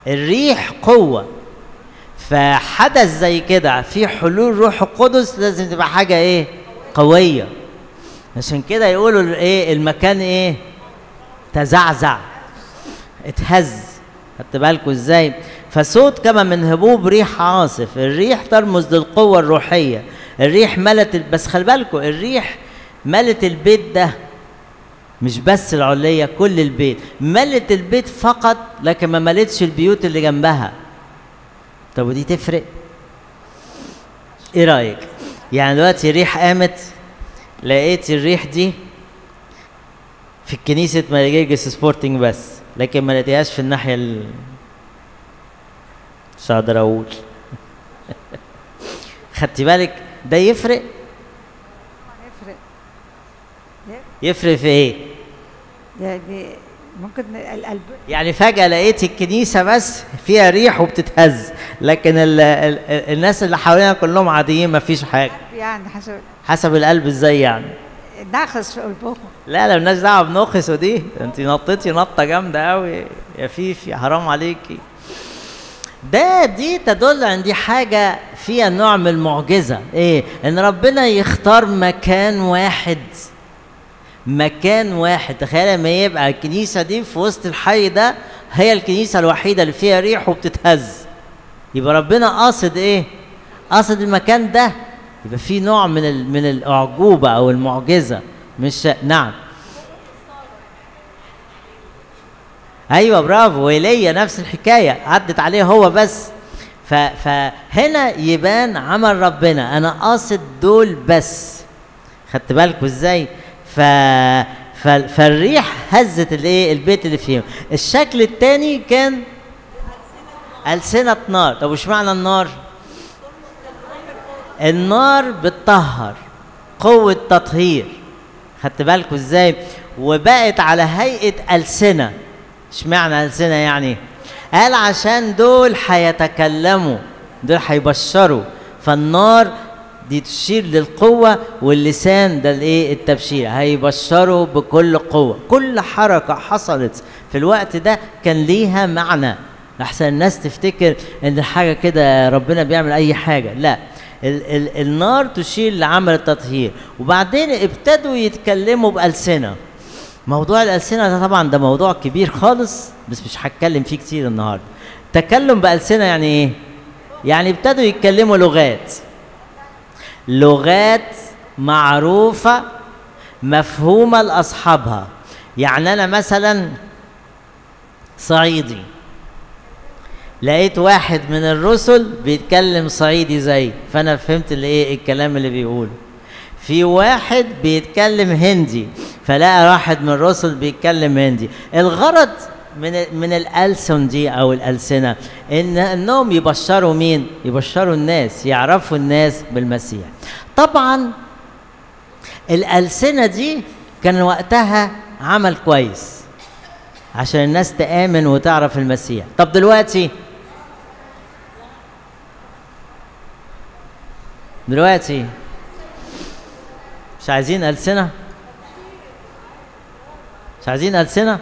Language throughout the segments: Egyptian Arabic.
الريح قوة فحدث زي كده في حلول روح القدس لازم تبقى حاجة ايه قوية عشان كده يقولوا ايه المكان ايه تزعزع اتهز خدت بالكم ازاي فصوت كما من هبوب ريح عاصف الريح ترمز للقوة الروحية الريح ملت ال- بس خلي بالكم الريح ملت البيت ده مش بس العلية كل البيت ملت البيت فقط لكن ما ملتش البيوت اللي جنبها طب ودي تفرق ايه رأيك يعني دلوقتي الريح قامت لقيت الريح دي في كنيسة ماريجيجس سبورتنج بس لكن ما لقيتهاش في الناحية ال مش هقدر اقول خدتي بالك ده يفرق يفرق يفرق في ايه يعني ممكن القلب يعني فجأة لقيت الكنيسة بس فيها ريح وبتتهز لكن ال ال الناس اللي حوالينا كلهم عاديين ما فيش حاجة يعني حسب حسب القلب ازاي يعني ناقص في قلبهم لا لا مالناش دعوة بنخس ودي انت نطيتي نطة جامدة قوي يا فيفي حرام عليكي ده دي تدل ان دي حاجة فيها نوع من المعجزة ايه ان ربنا يختار مكان واحد مكان واحد تخيل لما يبقى الكنيسة دي في وسط الحي ده هي الكنيسة الوحيدة اللي فيها ريح وبتتهز يبقى ربنا قاصد ايه قاصد المكان ده يبقى في نوع من ال... من الاعجوبة او المعجزة مش نعم ايوه برافو ويليا نفس الحكايه عدت عليه هو بس ف... فهنا يبان عمل ربنا انا قاصد دول بس خدت بالكوا ازاي ف... ف... فالريح هزت الايه البيت اللي فيهم الشكل الثاني كان ألسنة نار طب وش معنى النار النار بتطهر قوة تطهير خدت بالكوا ازاي وبقت على هيئة ألسنة اشمعنى ألسنة يعني قال عشان دول هيتكلموا دول هيبشروا فالنار دي تشير للقوة واللسان ده الايه التبشير هيبشروا بكل قوة كل حركة حصلت في الوقت ده كان ليها معنى احسن الناس تفتكر ان الحاجة كده ربنا بيعمل اي حاجة لا ال ال النار تشير لعمل التطهير وبعدين ابتدوا يتكلموا بألسنة موضوع الألسنة ده طبعا ده موضوع كبير خالص بس مش هتكلم فيه كتير النهارده تكلم بألسنة يعني ايه يعني ابتدوا يتكلموا لغات لغات معروفة مفهومة لأصحابها يعني أنا مثلا صعيدي لقيت واحد من الرسل بيتكلم صعيدي زي فأنا فهمت اللي إيه الكلام اللي بيقوله في واحد بيتكلم هندي فلقى واحد من الرسل بيتكلم هندي الغرض من من الألسن دي أو الألسنة إن إنهم يبشروا مين؟ يبشروا الناس يعرفوا الناس بالمسيح. طبعا الألسنة دي كان وقتها عمل كويس عشان الناس تآمن وتعرف المسيح. طب دلوقتي دلوقتي مش عايزين ألسنة؟ مش عايزين ألسنة؟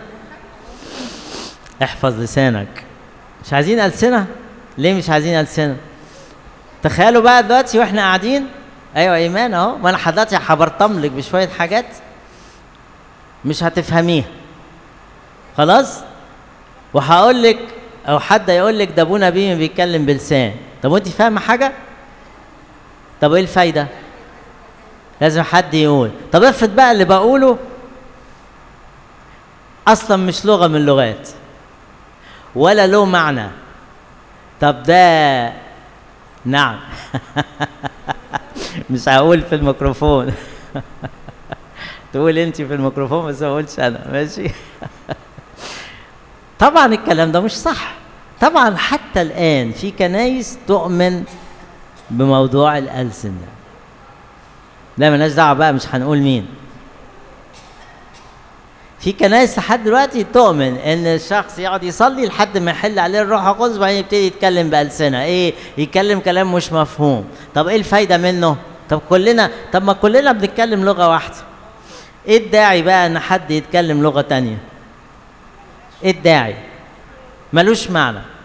احفظ لسانك مش عايزين ألسنة؟ ليه مش عايزين ألسنة؟ تخيلوا بقى دلوقتي واحنا قاعدين ايوه ايمان اهو ما انا حضرتك هبرطم لك بشويه حاجات مش هتفهميها خلاص وهقول لك او حد يقول لك ده ابونا بيه بيتكلم بلسان طب وانت فاهمه حاجه طب ايه الفايده لازم حد يقول طب افرض بقى اللي بقوله اصلا مش لغه من اللغات ولا له معنى طب ده نعم مش هقول في الميكروفون تقول انت في الميكروفون بس ما اقولش انا ماشي طبعا الكلام ده مش صح طبعا حتى الان في كنايس تؤمن بموضوع الالسن ده لا مالناش دعوه بقى مش هنقول مين في كنايس لحد دلوقتي تؤمن ان الشخص يقعد يصلي لحد ما يحل عليه الروح القدس وبعدين يبتدي يتكلم بألسنة ايه يتكلم كلام مش مفهوم طب ايه الفايدة منه طب كلنا طب ما كلنا بنتكلم لغة واحدة ايه الداعي بقى ان حد يتكلم لغة تانية ايه الداعي ملوش معنى